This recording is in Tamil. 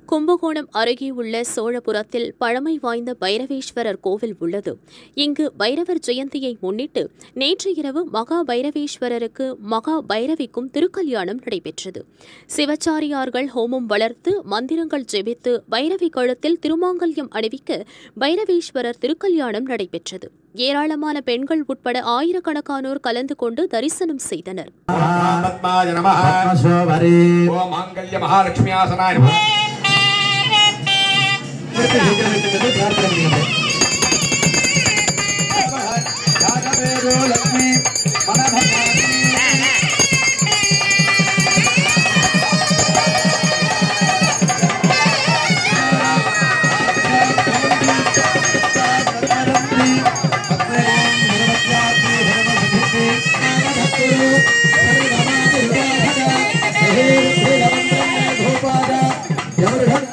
கும்பகோணம் அருகே உள்ள சோழபுரத்தில் பழமை வாய்ந்த பைரவேஸ்வரர் கோவில் உள்ளது இங்கு பைரவர் ஜெயந்தியை முன்னிட்டு நேற்று இரவு மகா பைரவேஸ்வரருக்கு மகா பைரவிக்கும் திருக்கல்யாணம் நடைபெற்றது சிவச்சாரியார்கள் ஹோமம் வளர்த்து மந்திரங்கள் ஜெபித்து பைரவி கழுத்தில் திருமாங்கல்யம் அணிவிக்க பைரவேஸ்வரர் திருக்கல்யாணம் நடைபெற்றது ஏராளமான பெண்கள் உட்பட ஆயிரக்கணக்கானோர் கலந்து கொண்டு தரிசனம் செய்தனர் பத்மாய நமः பத்மசோபரி ஓம் மாங்கல்ய மகாலட்சுமி ஆசனாய நமः ராகவேதோ லக்ஷ்மி மனபகாரி ఎవరు